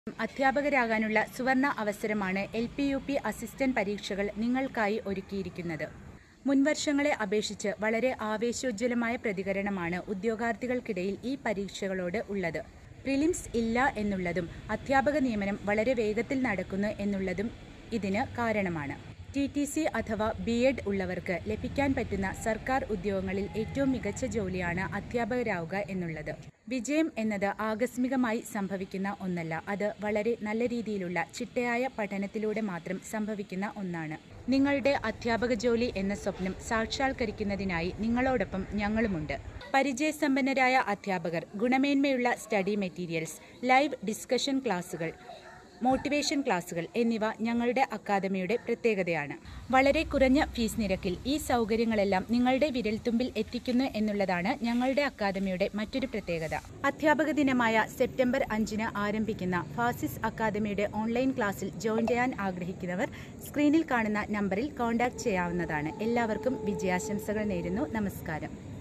അധ്യാപകരാകാനുള്ള സുവർണ അവസരമാണ് L P U P assistant പരീക്ഷകൾ നിങ്ങൾക്കായി ഒരുക്കിയിരിക്കുന്നത് മുൻവർഷങ്ങളെ അപേക്ഷിച്ച് വളരെ ആവേശോജ്വലമായ പ്രതികരണമാണ് ഉദ്യോഗാർത്ഥികൾക്കിടയിൽ ഈ പരീക്ഷകളോട് ഉള്ളത് പ്രിലിംസ് ഇല്ല എന്നുള്ളതും അധ്യാപക നിയമനം വളരെ വേഗത്തിൽ നടക്കുന്നു എന്നുള്ളതും ഇതിന് കാരണമാണ് ടി ടി സി അഥവാ ബി എഡ് ഉള്ളവർക്ക് ലഭിക്കാൻ പറ്റുന്ന സർക്കാർ ഉദ്യോഗങ്ങളിൽ ഏറ്റവും മികച്ച ജോലിയാണ് അധ്യാപകരാവുക എന്നുള്ളത് വിജയം എന്നത് ആകസ്മികമായി സംഭവിക്കുന്ന ഒന്നല്ല അത് വളരെ നല്ല രീതിയിലുള്ള ചിട്ടയായ പഠനത്തിലൂടെ മാത്രം സംഭവിക്കുന്ന ഒന്നാണ് നിങ്ങളുടെ അധ്യാപക ജോലി എന്ന സ്വപ്നം സാക്ഷാത്കരിക്കുന്നതിനായി നിങ്ങളോടൊപ്പം ഞങ്ങളുമുണ്ട് പരിചയസമ്പന്നരായ അധ്യാപകർ ഗുണമേന്മയുള്ള സ്റ്റഡി മെറ്റീരിയൽസ് ലൈവ് ഡിസ്കഷൻ ക്ലാസുകൾ മോട്ടിവേഷൻ ക്ലാസുകൾ എന്നിവ ഞങ്ങളുടെ അക്കാദമിയുടെ പ്രത്യേകതയാണ് വളരെ കുറഞ്ഞ ഫീസ് നിരക്കിൽ ഈ സൗകര്യങ്ങളെല്ലാം നിങ്ങളുടെ വിരൽത്തുമ്പിൽ എത്തിക്കുന്നു എന്നുള്ളതാണ് ഞങ്ങളുടെ അക്കാദമിയുടെ മറ്റൊരു പ്രത്യേകത അധ്യാപക ദിനമായ സെപ്റ്റംബർ അഞ്ചിന് ആരംഭിക്കുന്ന ഫാസിസ് അക്കാദമിയുടെ ഓൺലൈൻ ക്ലാസ്സിൽ ജോയിൻ ചെയ്യാൻ ആഗ്രഹിക്കുന്നവർ സ്ക്രീനിൽ കാണുന്ന നമ്പറിൽ കോൺടാക്ട് ചെയ്യാവുന്നതാണ് എല്ലാവർക്കും വിജയാശംസകൾ നേരുന്നു നമസ്കാരം